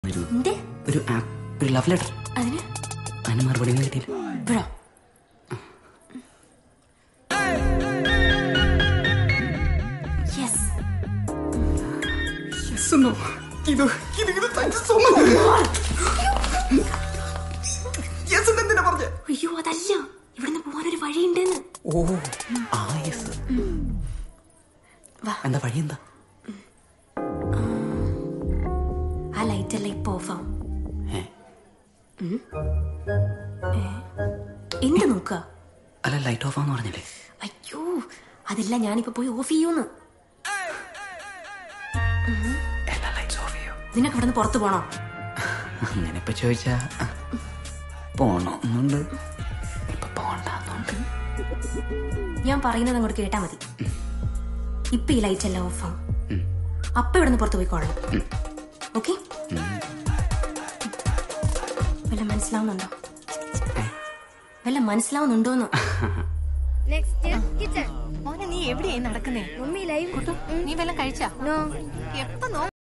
ഒരു എന്തേ ഒരു ആപ്പ് ഒരു ലവ് ലെറ്റർ അതിന് അതിന് മറുപടി ഒന്നും കിട്ടിയില്ല ഇപ്പോഴോ യെസ് Yes എന്നോ? ഇത് ഇത് ഇത് thank you so much. Yes എന്ന് എന്തിനാ പറഞ്ഞേ? അയ്യോ അതല്ല ഇവിടുന്ന് പോകാനൊരു വഴിയുണ്ടെന്ന് ഓ ആ യെസ് വാ എന്താ വഴി എന്താ ആ ലൈറ്റ് എല്ലാം ഇപ്പൊ ഓഫാവും ഏ എന്ത് നോക്കുക അല്ല ലൈറ്റ് ഓഫ് ആന്ന് പറഞ്ഞില്ലേ അയ്യോ അതില്ല ഞാനിപ്പോ പോയി ഓഫ് ചെയ്യൂന്ന് എല്ലാ ലൈറ്റ്സ് ഓഫ് ചെയ്യോ നിനക്ക് ഇവിടുന്ന് പുറത്തു പോണോ അങ്ങനെ ഇപ്പൊ ചോദിച്ചാ ആ, പോണോന്നുണ്ട് ഇപ്പൊ പോണ്ടെന്നുണ്ട് ഞാൻ പറയുന്നത് അങ്ങോട്ട് കേട്ടാ മതി ഇപ്പൊ ഈ ലൈറ്റ് എല്ലാം ഓഫാവും അപ്പൊ ഇവിടുന്ന് പുറത്ത് പോയിക്കോളണം ഓക്കെ വല്ല മനസ്സിലാവുന്നുണ്ടോ വല്ല മനസ്സിലാവുന്നുണ്ടോന്ന് നെക്സ്റ്റ് കിച്ചൺ മോനെ നീ എവിടെയായി നടക്കുന്നേ മമ്മി ലൈവ് നീ വല്ലതും കഴിച്ചാ നോ എപ്പോ നോ